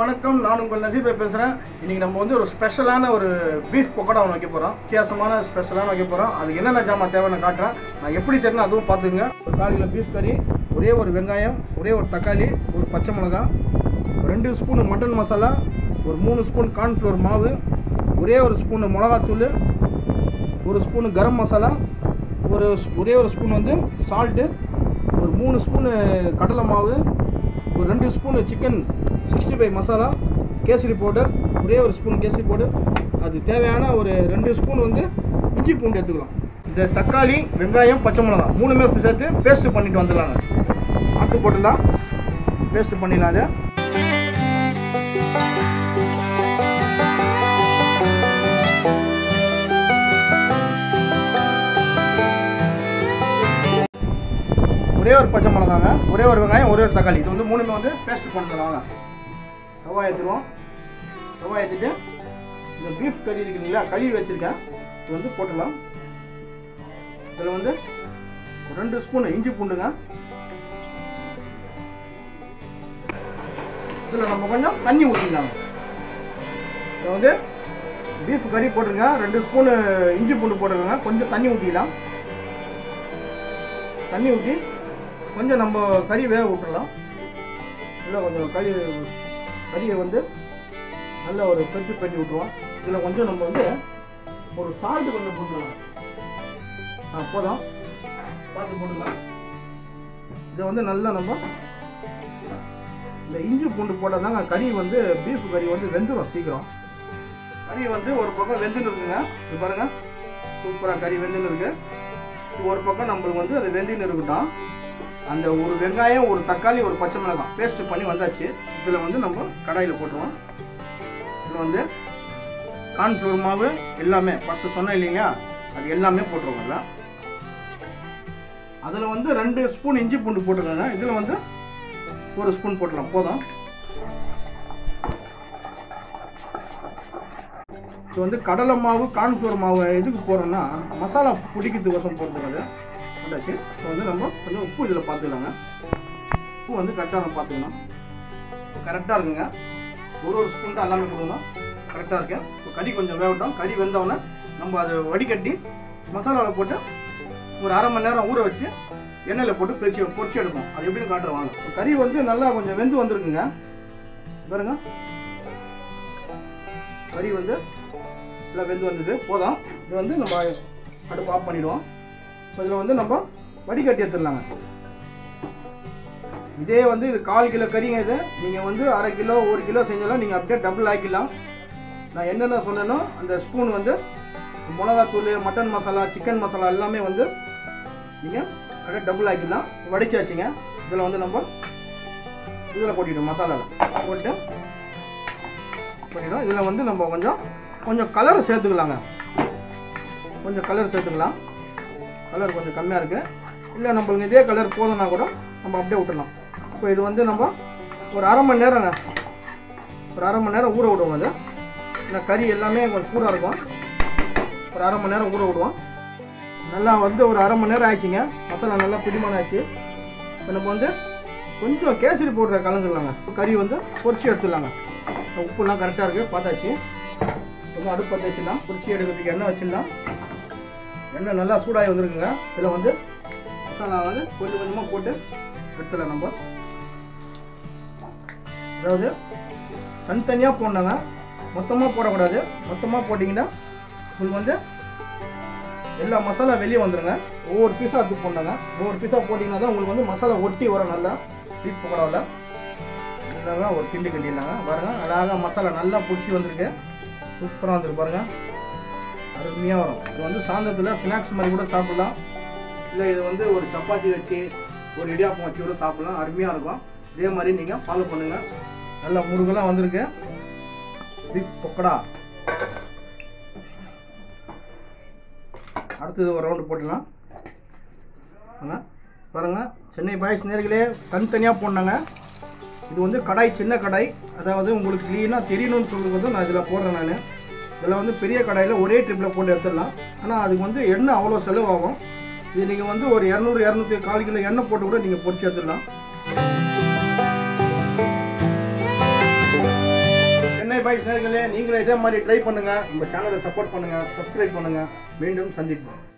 வணக்கம் நான் உங்கள் நசீர் பாய் பேசுகிறேன் இன்றைக்கி நம்ம வந்து ஒரு ஸ்பெஷலான ஒரு பீஃப் பக்கோடா ஒன்று வைக்க போகிறோம் வித்தியாசமான ஸ்பெஷலான வைக்க போகிறோம் அது என்னென்ன ஜாமான் தேவைன்னு காட்டுறேன் நான் எப்படி செய்யணும் அதுவும் பார்த்துக்குங்க ஒரு கால் கிலோ பீஃப் கறி ஒரே ஒரு வெங்காயம் ஒரே ஒரு தக்காளி ஒரு பச்சை மிளகாய் ரெண்டு ஸ்பூன் மட்டன் மசாலா ஒரு மூணு ஸ்பூன் கார்ன்ஃப்ளவர் மாவு ஒரே ஒரு ஸ்பூன் மிளகாத்தூள் ஒரு ஸ்பூனு கரம் மசாலா ஒரு ஸ்- ஒரே ஒரு ஸ்பூன் வந்து சால்ட்டு ஒரு மூணு ஸ்பூனு கடலை மாவு ஒரு ரெண்டு spoon chicken sixty five masala Kesari powder ஒரே ஒரு ஸ்பூன் கேசரி பவுடர் அது தேவையான ஒரு ரெண்டு ஸ்பூன் வந்து இஞ்சி பூண்டு எடுத்துக்கலாம் இந்த தக்காளி வெங்காயம் பச்சை மிளகா மூணுமே சேர்த்து பேஸ்ட் பண்ணிட்டு வந்துடலாங்க ஆட்டு போட்டுடலாம் பேஸ்ட் பண்ணிடலாம் அதை ஒரே ஒரு பச்சை மிளகாங்க ஒரே ஒரு வெங்காயம் ஒரே ஒரு தக்காளி இது வந்து மூணுமே வந்து பேஸ்ட் பண்ணிடலாம் வாங்க ரவா ஏற்றுவோம் ரவா ஏற்றிட்டு இந்த பீஃப் கறி இருக்குங்களா கழுவி வச்சுருக்கேன் இது வந்து போட்டுடலாம் இதில் வந்து ஒரு ரெண்டு ஸ்பூன் இஞ்சி பூண்டுங்க இதில் நம்ம கொஞ்சம் தண்ணி ஊற்றிக்கலாங்க இதில் வந்து பீஃப் கறி போட்டுருங்க ரெண்டு ஸ்பூனு இஞ்சி பூண்டு போட்டுருங்க கொஞ்சம் தண்ணி ஊற்றிக்கலாம் தண்ணி ஊற்றி கொஞ்சம் நம்ம கறி வேக விட்டுறலாம் இல்லை கொஞ்சம் கறி கறியை வந்து நல்ல ஒரு பெருப்பி பண்ணி விட்ருவோம் இதில் கொஞ்சம் நம்ம வந்து ஒரு சால்ட்டு கொஞ்சம் போட்டுக்கலாம் ஆ போதும் பார்த்து போட்டுக்கலாம் இதை வந்து நல்லா நம்ம இந்த இஞ்சி பூண்டு போட்டால் தாங்க கறி வந்து பீஃப் கறி வந்து வெந்துடும் சீக்கிரம் கறி வந்து ஒரு பக்கம் வெந்துன்னு இருக்குங்க இது பாருங்கள் சூப்பராக கறி வெந்துன்னு இருக்கு ஒரு பக்கம் நம்மளுக்கு வந்து அது வெந்தின்னு இருக்கட்டும் அந்த ஒரு வெங்காயம் ஒரு தக்காளி ஒரு பச்சை மிளகாய் பேஸ்ட் பண்ணி வந்தாச்சு இதில் வந்து நம்ம கடாயில் போட்டுருவோம் இதில் வந்து கார்ன்ஃப்ளவர் மாவு எல்லாமே ஃபஸ்ட்டு சொன்னேன் இல்லைங்களா அது எல்லாமே போட்டுருவோம் அதில் அதில் வந்து ரெண்டு ஸ்பூன் இஞ்சி பூண்டு போட்டுருக்காங்க இதில் வந்து ஒரு ஸ்பூன் போட்டுடலாம் போதும் இது வந்து கடலை மாவு கார்ன்ஃப்ளவர் மாவு எதுக்கு போடுறோம்னா மசாலா பிடிக்கிறதுக்கோசம் போடுறது அது போட்டாச்சு இப்போ வந்து நம்ம கொஞ்சம் உப்பு இதில் பார்த்துக்கலாங்க உப்பு வந்து கரெக்டாக நம்ம பார்த்துக்கணும் கரெக்டாக இருக்குங்க ஒரு ஒரு ஸ்பூன் தான் எல்லாமே கொடுக்கணும் கரெக்டாக இருக்கு இப்போ கறி கொஞ்சம் வேகட்டும் கறி வெந்தவுடனே நம்ம அதை வடிகட்டி மசாலாவில் போட்டு ஒரு அரை மணி நேரம் ஊற வச்சு எண்ணெயில் போட்டு பொரிச்சு பொரிச்சு எடுப்போம் அது எப்படின்னு காட்டுறேன் வாங்க இப்போ கறி வந்து நல்லா கொஞ்சம் வெந்து வந்திருக்குங்க பாருங்க கறி வந்து நல்லா வெந்து வந்தது போதும் இது வந்து நம்ம அடுப்பு ஆஃப் பண்ணிடுவோம் இப்போ இதில் வந்து நம்ம வடிகட்டி எடுத்துடலாங்க இதே வந்து இது கால் கிலோ கறிங்க இது நீங்கள் வந்து அரை கிலோ ஒரு கிலோ செஞ்சாலும் நீங்கள் அப்படியே டபுள் ஆக்கிடலாம் நான் என்னென்ன சொன்னேனோ அந்த ஸ்பூன் வந்து மிளகாத்தூள் மட்டன் மசாலா சிக்கன் மசாலா எல்லாமே வந்து நீங்கள் அப்படியே டபுள் ஆக்கிடலாம் வடிச்சாச்சுங்க இதில் வந்து நம்ம இதில் கொட்டிட்டோம் மசாலாவில் போட்டு பண்ணிடும் இதில் வந்து நம்ம கொஞ்சம் கொஞ்சம் கலர் சேர்த்துக்கலாங்க கொஞ்சம் கலர் சேர்த்துக்கலாம் கலர் கொஞ்சம் கம்மியாக இருக்குது இல்லை நம்மளுக்கு இதே கலர் போதும்னா கூட நம்ம அப்படியே விட்டுடலாம் இப்போ இது வந்து நம்ம ஒரு அரை மணி நேரங்க ஒரு அரை மணி நேரம் ஊற விடுவோம் அது ஏன்னா கறி எல்லாமே கொஞ்சம் சூடாக இருக்கும் ஒரு அரை மணி நேரம் ஊற விடுவோம் நல்லா வந்து ஒரு அரை மணி நேரம் ஆயிடுச்சுங்க மசாலா நல்லா பிடிமான ஆச்சு இப்போ நம்ம வந்து கொஞ்சம் கேசரி பவுடரை கலந்துடலாங்க கறி வந்து பொரிச்சு எடுத்துடலாங்க உப்புலாம் கரெக்டாக இருக்குது பார்த்தாச்சு கொஞ்சம் அடுப்பு பற்ற வச்சிடலாம் பொரிச்சு எடுக்கிறதுக்கு எண்ணெய் வச்சிடலாம் எண்ணெய் நல்லா சூடாகி வந்திருக்குங்க இதில் வந்து மசாலா வந்து கொஞ்சம் கொஞ்சமாக போட்டு எடுத்துடலாம் நம்ம அதாவது தனித்தனியாக போடணுங்க மொத்தமாக போடக்கூடாது மொத்தமாக போட்டிங்கன்னா உங்களுக்கு வந்து எல்லா மசாலா வெளியே வந்துருங்க ஒவ்வொரு பீஸாக எடுத்து போடணுங்க ஒவ்வொரு பீஸாக போட்டிங்கன்னா தான் உங்களுக்கு வந்து மசாலா ஒட்டி வரும் நல்லா பீட் பக்கோடாவில் இதாக ஒரு கிண்டி கிண்டிடலாங்க பாருங்க அழகாக மசாலா நல்லா பிடிச்சி வந்திருக்கு சூப்பராக வந்துருக்கு பாருங்க அருமையாக வரும் இது வந்து சாயந்தரத்தில் ஸ்நாக்ஸ் மாதிரி கூட சாப்பிடலாம் இல்லை இது வந்து ஒரு சப்பாத்தி வச்சு ஒரு இடியாப்பம் வச்சு கூட சாப்பிடலாம் அருமையாக இருக்கும் இதே மாதிரி நீங்கள் ஃபாலோ பண்ணுங்கள் நல்லா முருகெல்லாம் வந்திருக்கு பிக் பொக்கடா அடுத்தது ஒரு ரவுண்டு போட்டுடலாம் ஆங்க பாருங்க சென்னை பாய்ஸ் நேர்களே தனித்தனியாக போடணுங்க இது வந்து கடாய் சின்ன கடாய் அதாவது உங்களுக்கு க்ளீனாக தெரியணும்னு சொல்லும்போது நான் இதில் போடுறேன் நான் இதில் வந்து பெரிய கடாயில் ஒரே ட்ரிப்பில் போட்டு எடுத்துடலாம் ஆனால் அதுக்கு வந்து எண்ணெய் அவ்வளோ செலவாகும் இது நீங்கள் வந்து ஒரு இரநூறு இரநூத்தி கால் கிலோ எண்ணெய் போட்டு கூட நீங்கள் பொரிச்சு எடுத்துடலாம் பாய்ஸ் நேர்களே நீங்களும் இதே மாதிரி ட்ரை பண்ணுங்க நம்ம சேனலை சப்போர்ட் பண்ணுங்க சப்ஸ்கிரைப் பண்ணுங்க மீண்டும் சந்திப்போம்